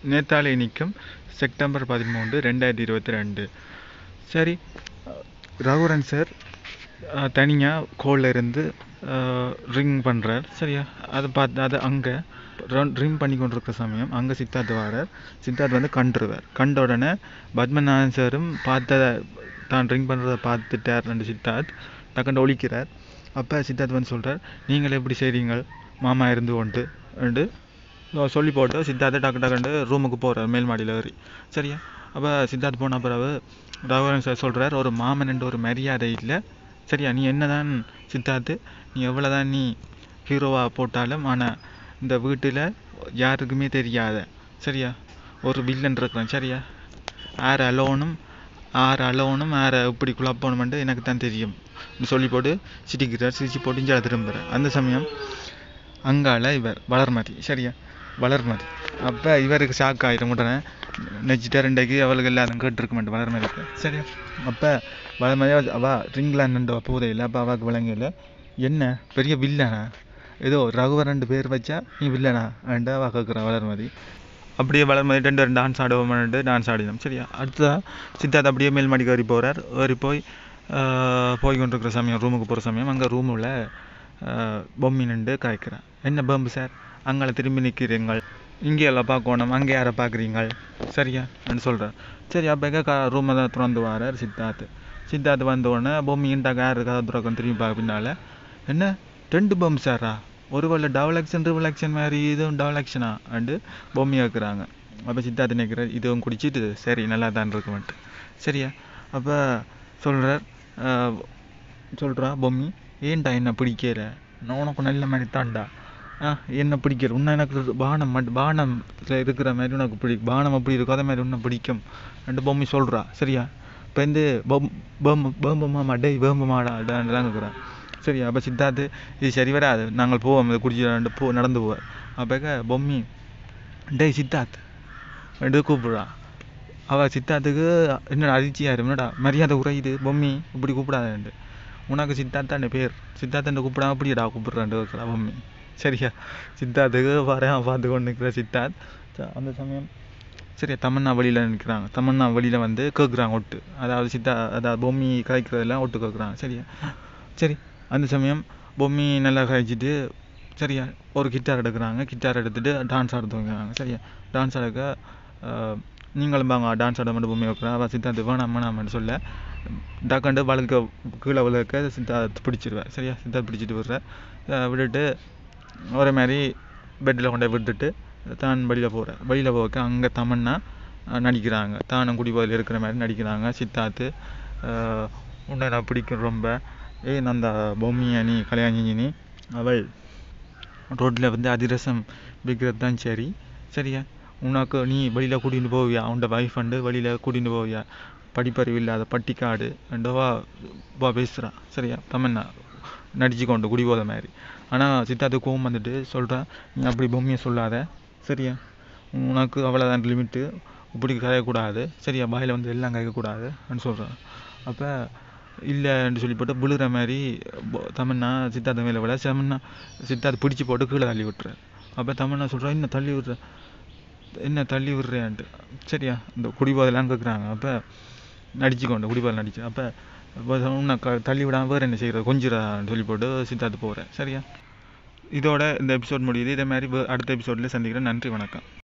நேத்தாலே நிற்கும் செப்டம்பர் பதிமூன்று ரெண்டாயிரத்தி இருபத்தி ரெண்டு சரி ரகுரன் சார் தனியாக கோலில் இருந்து ரிங் பண்ணுறார் சரியா அதை பார்த்து அது அங்கே ரிங் பண்ணி கொண்டிருக்கிற சமயம் அங்கே சித்தார்த் வரார் சித்தார்த் வந்து கண்டுருவார் கண்ட உடனே பத்மநாதன் சாரும் பார்த்ததை தான் ரிங் பண்ணுறதை பார்த்துட்டார் ரெண்டு சித்தார்த் டக்குன்னு ஒழிக்கிறார் அப்போ சித்தார்த் வந்து சொல்கிறார் நீங்கள் எப்படி செய்கிறீங்க மாமா இருந்து கொண்டு ரெண்டு சொல்லி போட்டு சித்தார்த்தை டக்கு டக்குண்டு ரூமுக்கு போகிறார் மேல் மாடியில் ஏறி சரியா அப்போ சித்தார்த் போன பிறகு ரகுவரன் சார் சொல்கிறார் ஒரு மாமன் என்ற ஒரு மரியாதை இல்லை சரியா நீ என்னதான் சித்தார்த்து நீ எவ்வளோதான் நீ ஹீரோவாக போட்டாலும் ஆனால் இந்த வீட்டில் யாருக்குமே தெரியாத சரியா ஒரு வில்லன் இருக்கிறான் சரியா ஆர் அலோனும் ஆர் அலோனும் ஆரை இப்படி குழப்பணுமெண்டு எனக்கு தான் தெரியும் சொல்லி போட்டு சிரிக்கிறார் சிரிச்சு போட்டு இங்கே திரும்புகிறார் அந்த சமயம் அங்கால இவர் வளர்மதி சரியா வளர்மதி அப்போ இவருக்கு ஷாக் ஆயிரும் உடனே நெச்சிட்டா ரெண்டைக்கு அவளுக்கு எல்லாரும் கேட்டுருக்க மாட்டேன் வளர்மதிக்கு சரியா அப்போ வளர்மதி அவள் ரிங்கில் நின்று போதையில் அப்போ அவாவுக்கு விளங்கல என்ன பெரிய வில்லனா ஏதோ ரகுவரண்டு பேர் வச்சா நீ வில்லனா அண்டு அவள் கேட்குறான் வளர்மதி அப்படியே வளர்மதி ரெண்டு ரெண்டு டான்ஸ் ஆடுவோம்னு டான்ஸ் ஆடினோம் சரியா அடுத்ததாக சித்தார்த் அப்படியே மேல்மாடிக்கு ஏறி போகிறார் ஏறி போய் போய் கொண்டிருக்கிற சமயம் ரூமுக்கு போகிற சமயம் அங்கே ரூமில் பொம்மி நின்று காய்க்கிறேன் என்ன பம்பு சார் அங்கே திரும்பி நிற்கிறீங்கள் இங்கே எல்லாம் பார்க்கணும் அங்கே யாரை பார்க்குறீங்க சரியா சொல்கிறேன் சரி அப்போ எங்கே ரூமை தான் திறந்து வரார் சித்தார்த் சித்தார்த் வந்த உடனே பொம்மின்ட்டாக்க யார் கதை திறக்கும் திரும்பி பார்க்க பின்னால் என்ன ரெண்டு பம்பு சாரா ஒரு வேளை டபுள் ஆக்ஷன் ட்ரிபிள் ஆக்ஷன் மாதிரி இதுவும் டபுள் ஆக்ஷனா அண்டு பொம்மி வைக்கிறாங்க அப்போ சித்தார்த் நினைக்கிறார் இதுவும் குடிச்சிட்டு சரி நல்லா தான் இருக்குமென்ட்டு சரியா அப்போ சொல்கிறார் சொல்கிறா பொம்மி ஏன்டா என்ன பிடிக்கல நான் உனக்கு நல்ல மாதிரி தான்டா ஆ என்ன பிடிக்கிற உன்னை எனக்கு பானம் மட்டும் பானத்தில் இருக்கிற மாதிரி உனக்கு பிடி பானம் அப்படி இருக்கும் அதே மாதிரி உன்னை பிடிக்கும் ரெண்டு பொம்மி சொல்கிறா சரியா இப்போ வந்து பொம் பொம் பேம்பு மாமா டேய் பேம்பு மாடாடான்னு கேட்குறான் சரியா அப்போ சித்தார்த்து இது சரி வராது நாங்கள் போவோம் இதை குடிச்சு போ நடந்து போவார் அப்போ பொம்மி டேய் சித்தார்த் ரெண்டு கூப்பிடுறா அவள் சித்தார்த்துக்கு என்னடா அதிர்ச்சியா என்னடா மரியாதை குறையுது பொம்மி இப்படி கூப்பிடாதேன்ட்டு உனக்கு சித்தார்த்தாண்ட பேர் சித்தார்த்தண்ட கூப்பிடாம அப்படியடா கூப்பிடுறான்ட்டு வைக்கிறா பொம்மி சரியா சித்தார்த்துக்கு வரேன் பார்த்து கொண்டு நிற்கிற சித்தார்த் அந்த சமயம் சரியா தமன்னா வழியில் நிற்கிறாங்க தமன்னா வழியில் வந்து கேட்குறாங்க ஒட்டு அதாவது சித்தா அதாவது பொம்மி கதைக்கிறதெல்லாம் ஒட்டு கேட்குறாங்க சரியா சரி அந்த சமயம் பொம்மி நல்லா கழிச்சிட்டு சரியா ஒரு கிட்டார் எடுக்கிறாங்க கிட்டார் எடுத்துகிட்டு டான்ஸ் ஆட துவங்குறாங்க சரியா டான்ஸ் ஆடுக்க நீங்களும் வாங்க டான்ஸ் ஆட மட்டும் பொம்மை வைக்கிறேன் அவள் சித்தார்த்து வேணாம் வேணாம்னு சொல்ல டக்காண்டு வழுக்க கீழே விழுக்க சித்தார்த்து பிடிச்சிருவேன் சரியா சித்தார்த்து பிடிச்சிட்டு விடுற விட்டுட்டு ஒரு மாதிரி பெட்டில் கொண்டு விட்டுட்டு தான் வெளியில் போகிறேன் வெளியில் போக அங்கே தமன்னா நடிக்கிறாங்க தானும் குடிபோதையில் இருக்கிற மாதிரி நடிக்கிறாங்க சித்தார்த்து உன்னை நான் பிடிக்கும் ரொம்ப ஏன் அந்த பொம்மியை நீ கல்யாணம் நீ அவள் ரோட்டில் வந்து அதிரசம் விற்கிறது தான் சரி சரியா உனக்கு நீ வெளியில் கூட்டிகிட்டு போவியா உன்னோட வைஃப் வந்து வெளியில் கூட்டிகிட்டு போவியா படிப்பறிவு இல்லாத பட்டிக்காடு ரெண்டவா வா பேசுகிறான் சரியா தமன்னா நடிச்சு கொண்டு குடிபோத மாதிரி ஆனால் சித்தார்த்து கோவம் வந்துட்டு சொல்கிறான் நீ அப்படி பொம்மையை சொல்லாத சரியா உனக்கு அவ்வளோதான் லிமிட்டு இப்படி கதையக்கூடாது சரியா வாயில் வந்து எல்லாம் கேட்கக்கூடாதுன்னு சொல்கிறான் அப்போ இல்லைன்னு சொல்லி போட்டு விழுகிற மாதிரி தமன்னா சித்தார்த்த மேலே விட தமன்னா சித்தார்த்து பிடிச்சி போட்டு கீழே தள்ளி விட்டுறாரு அப்போ தமன்னா சொல்கிறான் என்ன தள்ளி விட்ற என்ன தள்ளி விட்றேன்ட்டு சரியா இந்த குடிபோதெல்லாம் கேட்குறாங்க அப்போ நடிச்சு கொண்டு குடிபோதை நடிச்சு அப்போ உன்னை க தள்ளி விடாமல் வேறு என்ன செய்கிறது கொஞ்சிடான்னு சொல்லி போட்டு சித்தார்த்து போகிறேன் சரியா இதோட இந்த எபிசோட் முடியுது இதே மாதிரி அடுத்த எபிசோடில் சந்திக்கிறேன் நன்றி வணக்கம்